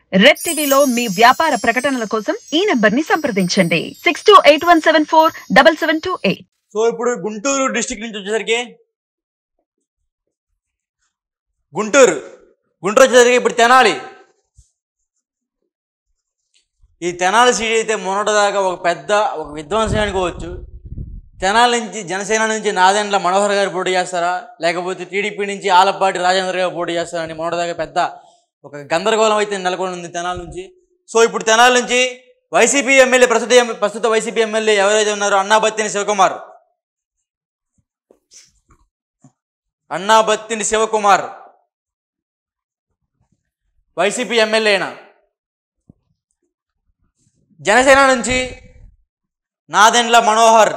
red టీవీలో మీ వ్యాపార ప్రకటనల కోసం ఈ నంబర్ ని సంప్రదించండి six two eight one seven four double seven two eight so ఇప్పుడు గుంటూరు డిస్టిక్ నుంచి వచ్చేసరికి గుంటూరు గుంటూరు వచ్చేసరికి ఇప్పుడు తెనాలి ఈ తెనాలి సీట్ అయితే మొన్నటిదాకా ఒక పెద్ద ఒక విధ్వంసం అనుకోవచ్చు తెనాలి నుంచి జనసేన నుంచి నాదెండ్ల మనోహర్ గారు పోటీ చేస్తారా లేకపోతే టీడీపీ నుంచి ఆలపాటి రాజేంద్ర గారు పోటీ చేస్తారని మొన్నటిదాకా పెద్ద ఒక గందరగోళం అయితే నెలకొని ఉంది తెనాలి నుంచి సో ఇప్పుడు తెనాలి నుంచి వైసీపీ ఎమ్మెల్యే ప్రస్తుత ఎమ్- ప్రస్తుత వైసీపీ ఎమ్మెల్యే ఎవరైతే ఉన్నారో అన్నాబత్తిని శివకుమార్ అన్నాబత్తిని శివకుమార్ వైసీపీ ఎమ్మెల్యేనా జనసేన నుంచి నాదెండ్ల మనోహర్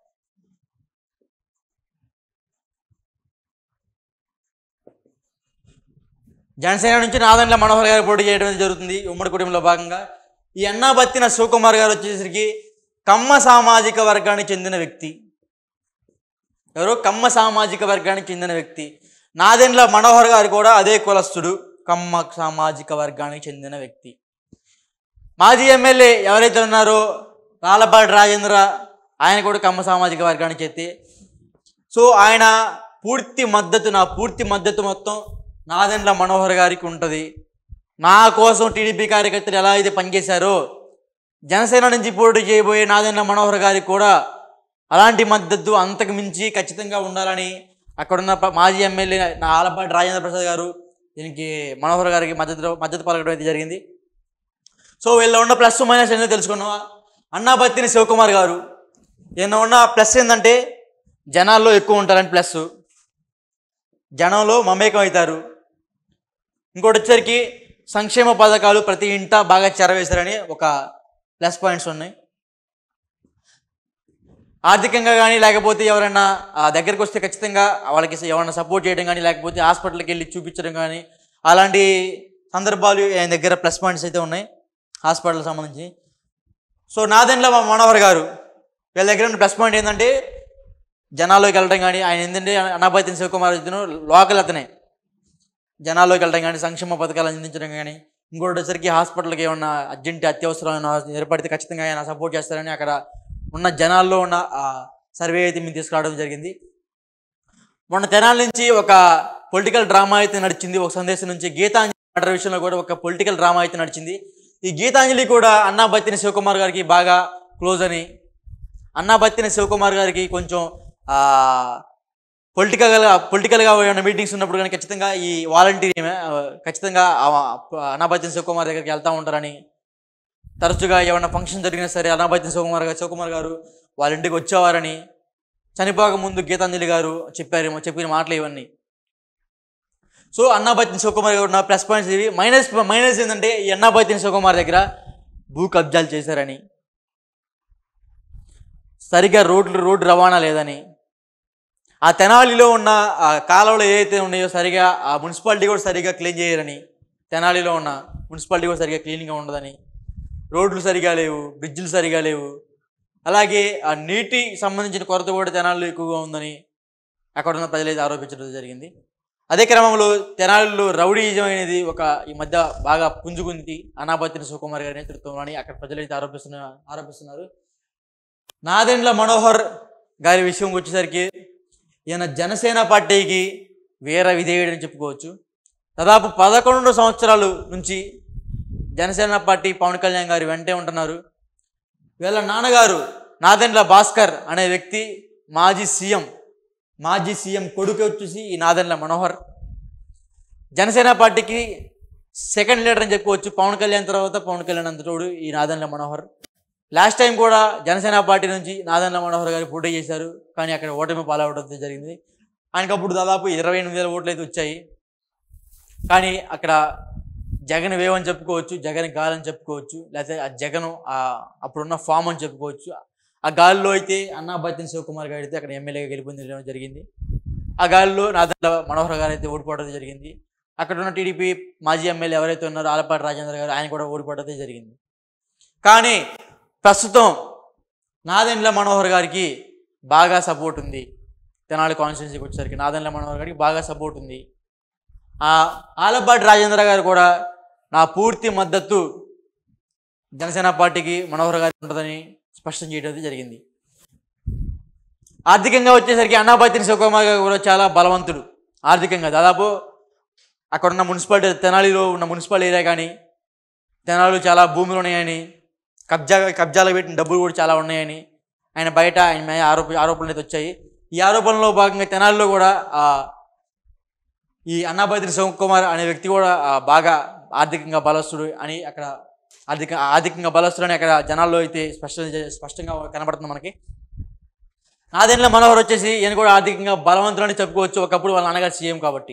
జనసేన నుంచి నాదెండ్ల మనోహర్ గారు పోటీ చేయడం అనేది జరుగుతుంది ఉమ్మడి కుటుంబంలో భాగంగా ఈ అన్నాబత్తిన శివకుమార్ గారు వచ్చేసరికి కమ్మ సామాజిక వర్గానికి చెందిన వ్యక్తి ఎవరు కమ్మ సామాజిక వర్గానికి చెందిన వ్యక్తి నాదెండ్ల మనోహర్ గారు కూడా అదే కులస్తుడు కమ్మ సామాజిక వర్గానికి చెందిన వ్యక్తి మాజీ ఎమ్మెల్యే ఎవరైతే ఉన్నారో రాలపాటి రాజేంద్ర ఆయన కూడా కమ్మ సామాజిక వర్గానికి చెంది సో ఆయన పూర్తి మద్దతు నా పూర్తి మద్దతు మొత్తం నాదెండ్ల మనోహర్ గారికి ఉంటుంది నా కోసం టీడీపీ కార్యకర్తలు ఎలా అయితే పనిచేశారో జనసేన నుంచి పోటీ చేయబోయే నాదెండ్ల మనోహర్ గారికి కూడా అలాంటి మద్దతు అంతకు మించి ఖచ్చితంగా ఉండాలని అక్కడున్న ప- మాజీ ఎమ్మెల్యే నా ఆలపాటి రాజేంద్ర ప్రసాద్ గారు దీనికి మనోహర్ గారికి మద్దతు మద్దతు పలకడం అయితే జరిగింది సో వీళ్ళ ఉన్న ప్లస్ మైనస్ ఏంటో తెలుసుకున్నాం అన్నాబత్తిని శివకుమార్ గారు ఈయన ఉన్న ప్లస్ ఏంటంటే జనాల్లో ఎక్కువ ఉంటారని ప్లస్ జనంలో మమేకం అవుతారు ఇంకోటి వచ్చేసరికి సంక్షేమ పథకాలు ప్రతి ఇంట బాగా చెరవేశారని ఒక ప్లస్ పాయింట్స్ ఉన్నాయి ఆర్థికంగా కానీ లేకపోతే ఎవరైనా ఆ దగ్గరికి వస్తే ఖచ్చితంగా వాళ్ళకి ఎవరైనా సపోర్ట్ చేయడం కానీ లేకపోతే హాస్పిటల్కి వెళ్ళి చూపించడం కానీ అలాంటి సందర్భాలు ఆయన దగ్గర ప్లస్ పాయింట్స్ అయితే ఉన్నాయి హాస్పిటల్ సంబంధించి సో నాదెండ్ల మనోహర్ గారు వీళ్ళ దగ్గర ఉన్న ప్లస్ పాయింట్ ఏంటంటే జనాల్లోకి వెళ్ళడం కానీ ఆయన ఏంటంటే అనాభాతిని శివకుమార్ ఇతను లోకల్ అతనే జనాల్లోకి వెళ్ళడం కానీ సంక్షేమ పథకాలు అందించడం కానీ ఇంకోటి వచ్చరికి హాస్పిటల్కి ఏమన్నా అర్జెంట్ అత్యవసరమైన ఏర్పడితే ఖచ్చితంగా ఆయన సపోర్ట్ చేస్తారని అక్కడ ఉన్న జనాల్లో ఉన్న ఆ సర్వే అయితే మేము తీసుకురావడం జరిగింది మొన్న తెనాల నుంచి ఒక పొలిటికల్ డ్రామా అయితే నడిచింది ఒక సందేశం నుంచి గీతాంజలి మర్డర్ విషయంలో కూడా ఒక పొలిటికల్ డ్రామా అయితే నడిచింది ఈ గీతాంజలి కూడా అన్నాబత్తిని శివకుమార్ గారికి బాగా క్లోజ్ అని అన్నాబత్తిని శివకుమార్ గారికి కొంచెం పొలిటికల్గా పొలిటికల్గా ఏమైనా మీటింగ్స్ ఉన్నప్పుడు కానీ ఖచ్చితంగా ఈ వాలంటీర్ ఖచ్చితంగా అన్నాబత్తిని శివకుమార్ దగ్గరికి వెళ్తూ ఉంటారని తరచుగా ఏమైనా ఫంక్షన్ జరిగినా సరే అనాభాత్యం శివకుమార్ గారు శివకుమార్ గారు వాళ్ళ ఇంటికి వచ్చేవారని చనిపోక ముందు గీతాంజలి గారు చెప్పారేమో చెప్పిన మాటలు ఇవన్నీ సో అన్నాభాత్యం శివకుమార్ గారు ఉన్న ప్లస్ పాయింట్స్ ఇవి మైనస్ మైనస్ ఏంటంటే ఈ అన్నాభాత్యం శివకుమార్ దగ్గర భూ కబ్జాలు చేశారని సరిగ్గా రోడ్లు రోడ్డు రవాణా లేదని ఆ తెనాలిలో ఉన్న ఆ కాలువలు ఏవైతే ఉన్నాయో సరిగా ఆ మున్సిపాలిటీ కూడా సరిగా క్లీన్ చేయరని తెనాలిలో ఉన్న మున్సిపాలిటీ కూడా సరిగా క్లీన్గా ఉండదని రోడ్లు సరిగా లేవు బ్రిడ్జిలు సరిగా లేవు అలాగే ఆ నీటి సంబంధించిన కొరత కూడా తెనాలిలో ఎక్కువగా ఉందని అక్కడ ఉన్న ప్రజలైతే ఆరోపించడం జరిగింది అదే క్రమంలో తెనాలిలో రౌడీజం అనేది ఒక ఈ మధ్య బాగా పుంజుకుంది అనాపత్తిని సుకుమార్ గారి నేతృత్వంలో అని అక్కడ ప్రజలైతే ఆరోపిస్తున్న ఆరోపిస్తున్నారు నాదెండ్ల మనోహర్ గారి విషయం వచ్చేసరికి ఈయన జనసేన పార్టీకి వీర విధేయుడని చెప్పుకోవచ్చు దాదాపు పదకొండు సంవత్సరాలు నుంచి జనసేన పార్టీ పవన్ కళ్యాణ్ గారి వెంటే ఉంటున్నారు వీళ్ళ నాన్నగారు నాదెండ్ల భాస్కర్ అనే వ్యక్తి మాజీ సీఎం మాజీ సీఎం కొడుకు వచ్చేసి ఈ నాదెండ్ల మనోహర్ జనసేన పార్టీకి సెకండ్ లీడర్ అని చెప్పుకోవచ్చు పవన్ కళ్యాణ్ తర్వాత పవన్ కళ్యాణ్ అంతటోడు ఈ నాదెండ్ల మనోహర్ లాస్ట్ టైం కూడా జనసేన పార్టీ నుంచి నాదెండ్ల మనోహర్ గారు పోటీ చేశారు కానీ అక్కడ ఓటమి పాలవడం జరిగింది ఆయనకు అప్పుడు దాదాపు ఇరవై ఎనిమిది వేల ఓట్లు అయితే వచ్చాయి కానీ అక్కడ జగన్ వేవ్ అని చెప్పుకోవచ్చు జగన్ గాలి అని చెప్పుకోవచ్చు లేకపోతే ఆ జగన్ ఆ అప్పుడున్న ఫామ్ అని చెప్పుకోవచ్చు ఆ గాలిలో అయితే అన్నాబత్తిన శివకుమార్ గారు అయితే అక్కడ ఎమ్మెల్యేగా గెలుపొందడం జరిగింది ఆ గాలిలో నాదెండ్ల మనోహర్ గారు అయితే ఓడిపోవడం జరిగింది అక్కడ ఉన్న టీడీపీ మాజీ ఎమ్మెల్యే ఎవరైతే ఉన్నారో ఆలపాటి రాజేంద్ర గారు ఆయన కూడా ఓడిపోవడం జరిగింది కానీ ప్రస్తుతం నాదెండ్ల మనోహర్ గారికి బాగా సపోర్ట్ ఉంది తెనాలి కాన్స్టిట్యున్సీకి వచ్చేసరికి నాదెండ్ల మనోహర్ గారికి బాగా సపోర్ట్ ఉంది ఆ ఆలపాటి రాజేంద్ర గారు కూడా నా పూర్తి మద్దతు జనసేన పార్టీకి మనోహర్ గారికి ఉంటుందని స్పష్టం చేయడం అయితే జరిగింది ఆర్థికంగా వచ్చేసరికి అన్నాపతిని శివకుమార్ గారు కూడా చాలా బలవంతుడు ఆర్థికంగా దాదాపు అక్కడ ఉన్న మున్సిపాలిటీ తెనాలిలో ఉన్న మున్సిపల్ ఏరియా కానీ తెనాలు చాలా భూములు ఉన్నాయని కబ్జా కబ్జాలు పెట్టిన డబ్బులు కూడా చాలా ఉన్నాయని ఆయన బయట ఆయన మీద ఆరోప ఆరోపణలు అయితే వచ్చాయి ఈ ఆరోపణలో భాగంగా తెనాలిలో కూడా ఆ, ఈ అన్నాపతిని శివకుమార్ అనే వ్యక్తి కూడా ఆ, బాగా ఆర్థికంగా బలస్తుడు అని అక్కడ ఆర్థిక ఆర్థికంగా బలస్తుడు అని అక్కడ జనాల్లో అయితే స్పష్ట స్పష్టంగా కనబడుతుంది మనకి నాదెండ్ల మనోహర్ వచ్చేసి ఈయన కూడా ఆర్థికంగా బలవంతుడు అని చెప్పుకోవచ్చు ఒకప్పుడు వాళ్ళ నాన్నగారు సీఎం కాబట్టి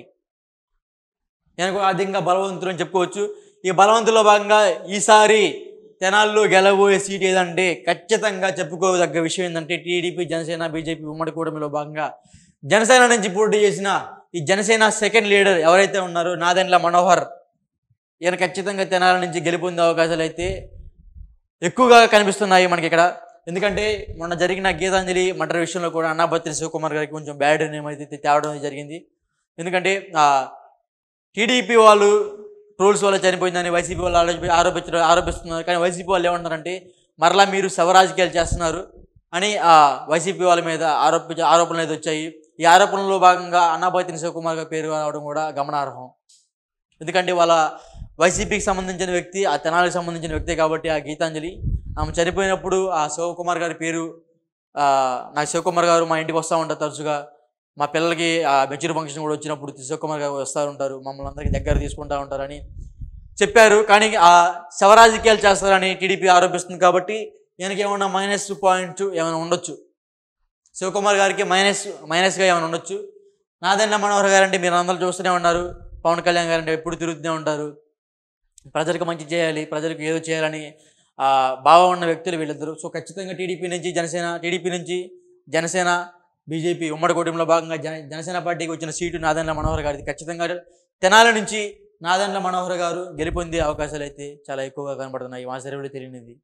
ఈయన కూడా ఆర్థికంగా బలవంతుడు అని చెప్పుకోవచ్చు ఈ బలవంతుల్లో భాగంగా ఈసారి తెనాల్లో గెలబోయే సీట్ ఏదంటే ఖచ్చితంగా చెప్పుకోదగ్గ విషయం ఏంటంటే టీడీపీ జనసేన బీజేపీ ఉమ్మడి కూటమిలో భాగంగా జనసేన నుంచి పోటీ చేసిన ఈ జనసేన సెకండ్ లీడర్ ఎవరైతే ఉన్నారో నాదెండ్ల మనోహర్ ఈయన ఖచ్చితంగా తెనాల నుంచి గెలుపొందే అవకాశాలు అయితే ఎక్కువగా కనిపిస్తున్నాయి మనకి ఇక్కడ ఎందుకంటే మొన్న జరిగిన గీతాంజలి మటర్ విషయంలో కూడా అన్నాభత్రి శివకుమార్ గారికి కొంచెం బ్యాడ్ నేమ్ అయితే తేవడం జరిగింది ఎందుకంటే ఆ, టీడీపీ వాళ్ళు ట్రోల్స్ వల్ల చనిపోయిందని వైసీపీ వాళ్ళు ఆరోపి ఆరోపించడం ఆరోపిస్తున్నారు కానీ వైసీపీ వాళ్ళు ఏమంటారంటే మరలా మీరు శవ రాజకీయాలు చేస్తున్నారు అని ఆ వైసీపీ వాళ్ళ మీద ఆరోపి ఆరోపణలు అయితే వచ్చాయి ఈ ఆరోపణలో భాగంగా అన్నాభత్రి శివకుమార్ గారి పేరు రావడం కూడా గమనార్హం ఎందుకంటే వాళ్ళ వైసీపీకి సంబంధించిన వ్యక్తి ఆ తెనాలికి సంబంధించిన వ్యక్తే కాబట్టి ఆ గీతాంజలి ఆమె చనిపోయినప్పుడు ఆ శివకుమార్ గారి పేరు ఆ, నాకు శివకుమార్ గారు మా ఇంటికి వస్తూ ఉంటారు తరచుగా మా పిల్లలకి ఆ మెచ్యూర్ ఫంక్షన్ కూడా వచ్చినప్పుడు శివకుమార్ గారు వస్తూ ఉంటారు మమ్మల్ని అందరికీ దగ్గర తీసుకుంటూ ఉంటారని చెప్పారు కానీ ఆ శవరాజకీయాలు చేస్తారని టీడీపీ ఆరోపిస్తుంది కాబట్టి ఈయనకి ఏమన్నా మైనస్ పాయింట్ ఏమైనా ఉండొచ్చు శివకుమార్ గారికి మైనస్ మైనస్గా ఏమైనా ఉండొచ్చు నాదెండ్ల మనోహర్ గారు అంటే మీరు అందరూ చూస్తూనే ఉన్నారు పవన్ కళ్యాణ్ గారు అంటే ఎప్పుడు తిరుగుతూనే ఉంటారు ప్రజలకు మంచి చేయాలి ప్రజలకు ఏదో చేయాలని ఆ, భావం ఉన్న వ్యక్తులు వీళ్ళిద్దరు సో ఖచ్చితంగా టీడీపీ నుంచి జనసేన టీడీపీ నుంచి జనసేన బీజేపీ ఉమ్మడి కూటమిలో భాగంగా జన జనసేన పార్టీకి వచ్చిన సీటు నాదెండ్ల మనోహర్ గారిది ఖచ్చితంగా తెనాల నుంచి నాదెండ్ల మనోహర్ గారు గెలుపొందే అవకాశాలు అయితే చాలా ఎక్కువగా కనబడుతున్నాయి మా సర్వేలో తెలియనిది